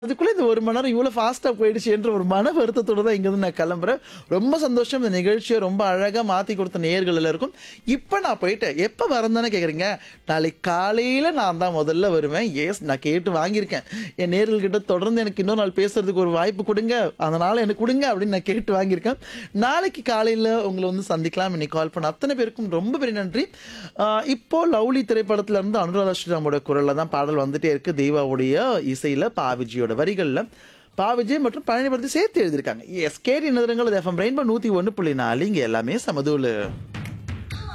அதுக்குள்ள இந்த ஒரு மணி நேரம் இவ்வளவு ஃபாஸ்டா போயிடுச்சு என்ற ஒரு மன வருத்தத்தோட தான் இங்கிருந்து நான் கிளம்புறேன் ரொம்ப சந்தோஷம் இந்த நிகழ்ச்சியை ரொம்ப அழகா மாத்தி கொடுத்த நேர்கள் எல்லாருக்கும் இப்ப நான் போயிட்டேன் எப்ப வரேன் தானே கேக்குறீங்க நாளைக்கு காலையில நான் தான் முதல்ல வருவேன் எஸ் நான் கேட்டு வாங்கியிருக்கேன் என் நேர்கள் கிட்ட தொடர்ந்து எனக்கு இன்னொரு நாள் பேசுறதுக்கு ஒரு வாய்ப்பு கொடுங்க அதனால எனக்கு கொடுங்க அப்படின்னு நான் கேட்டு வாங்கியிருக்கேன் நாளைக்கு காலையில உங்களை வந்து சந்திக்கலாம் இன்னைக்கு கால் பண்ண அத்தனை பேருக்கும் ரொம்ப பெரிய நன்றி ஆஹ் இப்போ லவ்லி திரைப்படத்துல இருந்து அனுராதா ஸ்ரீராமோட குரல்ல தான் பாடல் வந்துட்டே இருக்கு தெய்வாவுடைய இசையில பாவிஜியோட வரிகள்ல பாவிஜய் மற்றும் பழனி படத்தை சேர்த்து எழுதியிருக்காங்க எஸ் கேடி நகரங்கள் எஃப்எம் ரெயின்போ நூத்தி ஒன்று புள்ளி நாலு இங்க எல்லாமே சமதூளு